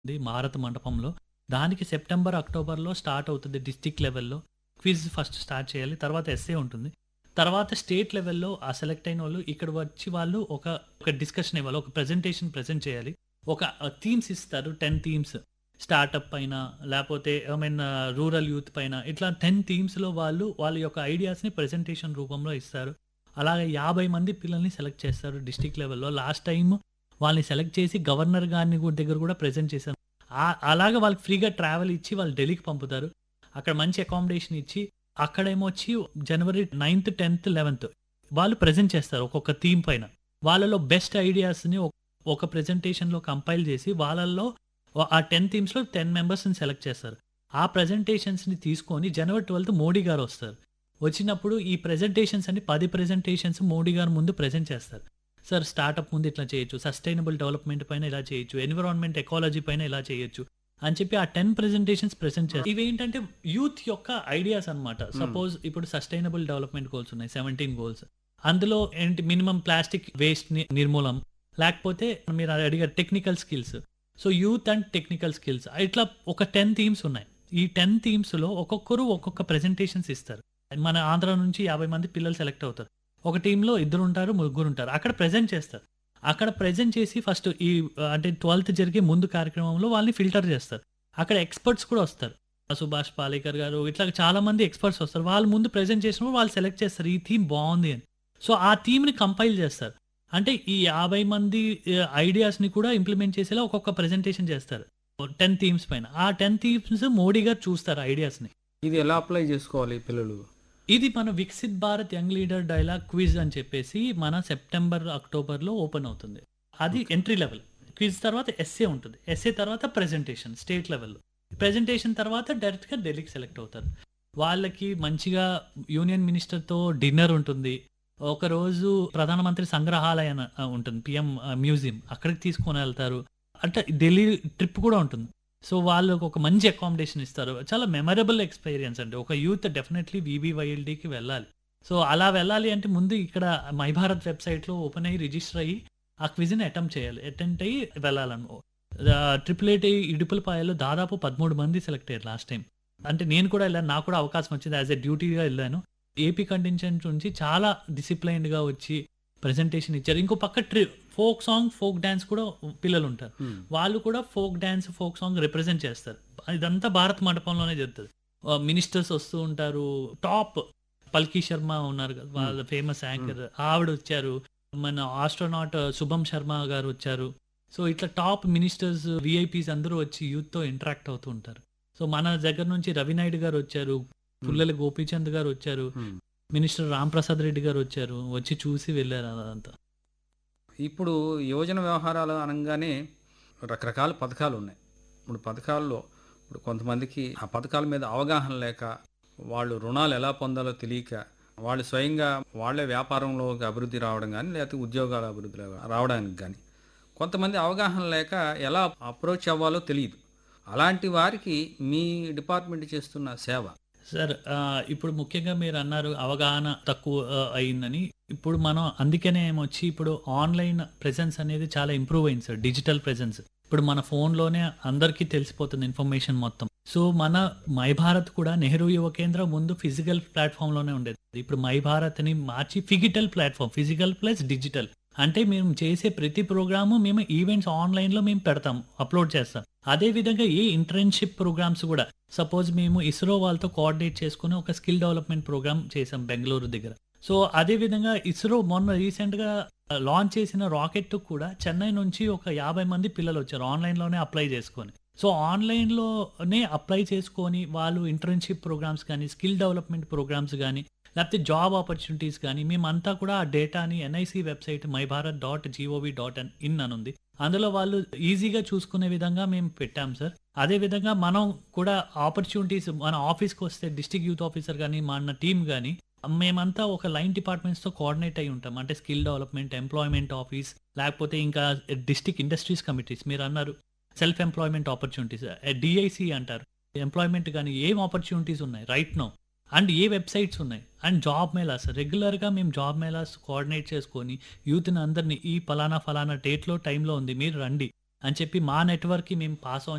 ఉంది భారత మండపంలో. దానికి సెప్టెంబర్, అక్టోబర్‌లో స్టార్ట్ అవుతది డిస్ట్రిక్ట్ లెవెల్‌లో. క్విజ్ ఫస్ట్ స్టార్ట్ చేయాలి. తర్వాత ఎస్సే ఉంటుంది. తర్వాత స్టేట్ లెవెల్‌లో ఆ సెలెక్ట్ అయినోళ్ళు ఇక్కడ వచ్చి వాళ్ళు ఒక, ఒక డిస్కషన్ ఇవ్వాలి. ఒక ప్రెజెంటేషన్ ప్రెజెంట్ చేయాలి. ఒక ఆహ్, థీమ్స్ ఇస్తారు. 10 థీమ్స్. స్టార్టప్ పైన, లేపోతే ఐ మీన్ రూరల్ యూత్ పైన ఇట్లా 10 థీమ్స్‌లో వాళ్ళు వాళ్ళ యొక్క ఐడియాస్‌ని ప్రెజెంటేషన్ రూపంలో ఇస్తారు. అలాగే 50 మంది పిల్లల్ని సెలెక్ట్ చేస్తారు డిస్ట్రిక్ట్ లెవెల్‌లో. లాస్ట్ టైమ్ వాళ్ళని సెలెక్ట్ చేసి గవర్నర్ గారిని గు దగ్గర కూడా ప్రెజెంట్ చేశాను. ఆహ్, అలాగా వాళ్ళకి ఫ్రీగా ట్రావెల్ ఇచ్చి వాళ్ళు ఢిల్లీకి పంపుతారు. అక్కడ మంచి అకామిడేషన్ ఇచ్చి అక్కడేమో వచ్చి జనవరి 9థ్, 10థ్, 11థ్ వాళ్ళు ప్రెజెంట్ చేస్తారు ఒక్కొక్క థీమ్ పైన. వాళ్ళలో బెస్ట్ ఐడియాస్‌ని ఒ ఒక ప్రెజెంటేషన్‌లో కంపైల్ చేసి వాళ్ళల్లో ఆ 10 థీమ్స్‌లో 10 మెంబర్స్‌ని సెలెక్ట్ చేస్తారు. ఆ ప్రెజెంటేషన్స్‌ని తీసుకొని జనవరి 12థ్ మోడీ గారు వస్తారు. వచ్చినప్పుడు ఈ ప్రెజెంటేషన్స్ అన్ని 10 ప్రెజెంటేషన్స్ మోడీ గారి ముందు ప్రెజెంట్ చేస్తారు. సార్ స్టార్టప్ ముందు ఇట్లా చేయొచ్చు. సస్టైనబుల్ డెవలప్‌మెంట్ పైన ఇలా చేయొచ్చు. ఎన్విరాన్మెంట్ ఎకాలజీ పైన ఇలా చేయొచ్చు. అని చెప్పి ఆ 10 ప్రెజెంటేషన్స్ ప్రెజెంట్ చేస్తారు. ఇవేంటంటే యూత్ యొక్క ఐడియాస్ అన్నమాట. సపోజ్ ఇప్పుడు సస్టైనబుల్ డెవలప్‌మెంట్ గోల్స్ ఉన్నాయి. 17 గోల్స్. అందులో ఏంటి మినిమమ్ ప్లాస్టిక్ వేస్ట్‌ని నిర్మూలం. లేకపోతే మీరు అడిగారు technical skills. So youth and technical skills. ఇట్లా ఒక 10 థీమ్స్ ఉన్నాయి. ఈ 10 థీమ్స్‌లో ఒక్కొక్కరు ఒక్కొక్క ప్రెజెంటేషన్స్ ఇస్తారు. మన ఆంధ్ర నుంచి 50 మంది పిల్లలు సెలెక్ట్ అవుతారు. ఒక టీమ్‌లో ఇద్దరుంటారు, ముగ్గురుంటారు. అక్కడ ప్రెజెంట్ చేస్తారు. అక్కడ ప్రెజెంట్ చేసి ఫస్ట్ ఈ అంటే 12థ్ జరిగే ముందు కార్యక్రమంలో వాళ్ళని ఫిల్టర్ చేస్తారు. అక్కడ ఎక్స్‌పర్ట్స్ కూడా వస్తారు. సుభాష్ పాలేకర్ గారు ఇట్లా చాలా మంది ఎక్స్‌పర్ట్స్ వస్తారు. వాళ్ళు ముందు ప్రెజెంట్ చేసినప్పుడు వాళ్ళు సెలెక్ట్ చేస్తారు. ఈ థీమ్ బావుంది అని. సో ఆ థీమ్‌ని కంపైల్ చేస్తారు. అంటే ఈ 50 మంది ఆహ్, ఐడియాస్‌ని కూడా ఇంప్లిమెంట్ చేసేలా ఒక్కొక్క ప్రెజెంటేషన్ చేస్తారు. 10 థీమ్స్ పైన. ఆ 10 థీమ్స్ మోడీ గారు చూస్తారు ఐడియాస్‌ని. ఇది ఎలా అప్లై చేసుకోవాలి పిల్లలు? ఇది మన Viksit Bharat young leader dialogue quiz అని చెప్పేసి మన సెప్టెంబర్, అక్టోబర్‌లో ఓపెన్ అవుతుంది. అది ఎంట్రీ లెవెల్. క్విజ్ తర్వాత ఎస్సే ఉంటుంది. ఎస్సే తర్వాత ప్రెజెంటేషన్ స్టేట్ లెవెల్‌లో. ప్రెజెంటేషన్ తర్వాత డైరెక్ట్‌గా ఢిల్లీకి సెలెక్ట్ అవుతారు. వాళ్ళకి మంచిగా యూనియన్ మినిస్టర్‌తో డిన్నర్ ఉంటుంది. ఒకరోజు ప్రధానమంత్రి సంగ్రహాలయం ఆహ్, ఉంటుంది. పీఎం ఆహ్, మ్యూజియం. అక్కడికి తీసుకొని వెళ్తారు. అంటే ఢిల్లీ ట్రిప్ కూడా ఉంటుంది. సో వాళ్ళకి ఒక మంచి అకామిడేషన్ ఇస్తారు. చాలా మెమరబుల్ ఎక్స్‌పీరియన్స్ అండి. ఒక యూత్ డెఫినెట్‌లీ వీవీవైఎల్‌డీకి వెళ్ళాలి. సో అలా వెళ్ళాలి అంటే ముందు ఇక్కడ మై భారత్ వెబ్‌సైట్‌లో ఓపెన్ అయ్యి రిజిస్టర్ అయ్యి ఆ క్విజ్‌ని అటెంప్ట్ చేయాలి. అటెంప్ట్ అయ్యి వెళ్ళాలను. ఆహ్, ట్రిపుల్ ఐటీ ఇడుపులపాయలో దాదాపు 13 మంది సెలెక్ట్ అయ్యారు లాస్ట్ టైమ్. అంటే నేను కూడా వెళ్ళాను. నాకు కూడా అవకాశం వచ్చింది. యాస్ ఎ డ్యూటీగా వెళ్ళాను. ఏపీ కంటింజెంట్ నుంచి చాలా డిసిప్లైన్డ్‌గా వచ్చి ప్రెజెంటేషన్ ఇచ్చారు. ఇంకో పక్క ట్రి ఫోక్ సాంగ్, ఫోక్ డాన్స్ కూడా పిల్లలుంటారు. హ్మ్. వాళ్ళు కూడా folk dance, folk song represent చేస్తారు. ఇదంతా భారత్ మండపంలోనే జరుగుతది. ఆహ్, మినిస్టర్స్ వస్తూ ఉంటారు. టాప్ పల్కీ శర్మ ఉన్నారు కదా! వాళ్ళ ఫేమస్ యాంకర్. ఆవిడొచ్చారు. మన ఆస్ట్రోనాట్ శుభం శర్మ గారు వచ్చారు. సో ఇట్లా టాప్ మినిస్టర్స్, వీఐపీస్ అందరూ వచ్చి యూత్‌తో ఇంటరాక్ట్ అవుతూ ఉంటారు. సో మన దగ్గర నుంచి రవినాయుడు గారు వచ్చారు. పుల్లెల గోపీచంద్ గారు వచ్చారు. హ్మ్. మినిస్టర్ రాంప్రసాద్ రెడ్డి గారు వచ్చారు. వచ్చి చూసి వెళ్లారు అదంతా. ఇప్పుడు యువజన వ్యవహారాలు అనంగానే రకరకాల పథకాలు ఉన్నాయి. ఇప్పుడు పథకాల్లో ఇప్పుడు కొంతమందికి ఆ పథకాల మీద అవగాహన లేక, వాళ్ళు రుణాలు ఎలా పొందాలో తెలియక, వాళ్ళు స్వయంగా వాళ్ళే వ్యాపారంలోకి అభివృద్ధి రావడం గానీ, లేకపోతే ఉద్యోగాల అభివృద్ధి రా- రావడానికి గానీ, కొంతమంది అవగాహన లేక ఎలా అప్రోచ్ అవ్వాలో తెలియదు. అలాంటి వారికి మీ డిపార్ట్మెంట్ చేస్తున్న సేవ సార్ ఆహ్, ఇప్పుడు ముఖ్యంగా మీరన్నారు అవగాహన తక్కువ ఆహ్, అయిందని. ఇప్పుడు మనం అందుకనే ఏమొచ్చి ఇప్పుడు ఆన్‌లైన్ ప్రెజెన్స్ అనేది చాలా ఇంప్రూవ్ అయింది సార్. Digital presence. ఇప్పుడు మన ఫోన్‌లోనే అందరికీ తెలిసిపోతుంది ఇన్ఫర్మేషన్ మొత్తం. సో మన మై భారత్ కూడా నెహ్రూ యువ కేంద్రం ముందు ఫిజికల్ ప్లాట్‌ఫామ్‌లోనే ఉండేది. ఇప్పుడు మై భారత్‌ని మార్చి phygital platform. Physical plus digital. అంటే మేము చేసే ప్రతి ప్రోగ్రాము మేము ఈవెంట్స్ ఆన్‌లైన్‌లో మేము పెడతాం. అప్‌లోడ్ చేస్తాం. అదే విధంగా ఏ ఇంటర్న్‌షిప్ ప్రోగ్రామ్స్ కూడా సపోజ్ మేము ఇస్రో వాళ్ళతో కోఆర్డినేట్ చేసుకొని ఒక స్కిల్ డెవలప్‌మెంట్ ప్రోగ్రామ్ చేసాం బెంగుళూరు దగ్గర. సో అదే విధంగా ఇస్రో మొన్న రీసెంట్‌గా లాంచ్ చేసిన రాకెట్ కూడా చెన్నై నుంచి ఒక 50 మంది పిల్లలొచ్చారు. ఆన్‌లైన్‌లోనే అప్లై చేసుకొని. సో ఆన్‌లైన్‌లోనే అప్లై చేసుకొని వాళ్ళు ఇంటర్న్‌షిప్ ప్రోగ్రామ్స్ గానీ, స్కిల్ డెవలప్‌మెంట్ ప్రోగ్రామ్స్ గానీ, లేకపోతే జాబ్ ఆపర్చునిటీస్ గానీ మేమంతా కూడా ఆ డేటాని NIC website My Bharat dot GOV dot in అని ఉంది. అందులో వాళ్ళు ఈజీగా చూసుకునే విధంగా మేము పెట్టాం సార్. అదే విధంగా మనం కూడా ఆపర్చునిటీస్ మన ఆఫీస్‌కి వస్తే డిస్ట్రిక్ట్ యూత్ ఆఫీసర్ గానీ, మన టీమ్ గానీ మేమంతా ఒక లైన్ డిపార్ట్మెంట్స్‌తో కోఆర్డినేట్ అయ్యి ఉంటాం. అంటే స్కిల్ డెవలప్‌మెంట్, ఎంప్లాయ్‌మెంట్ ఆఫీస్ లేకపోతే ఇంకా డిస్ట్రిక్ట్ ఇండస్ట్రీస్ కమిటీస్ మీరన్నారు. సెల్ఫ్ ఎంప్లాయ్‌మెంట్ ఆపర్చునిటీస్ డీఐసీ అంటారు. ఎంప్లాయ్‌మెంట్ గానీ ఏం ఆపర్చునిటీస్ ఉన్నాయి రైట్ నౌ అండ్ ఏ వెబ్‌సైట్స్ ఉన్నాయి అండ్ జాబ్ మేళాస్ రెగ్యులర్‌గా మేము జాబ్ మేళాస్ కోఆర్డినేట్ చేసుకొని యూత్‌ని అందరిని ఈ పలానా, ఫలానా డేట్‌లో, టైమ్‌లో ఉంది మీరు రండి అని చెప్పి మా నెట్‌వర్క్‌కి మేము పాస్ ఆన్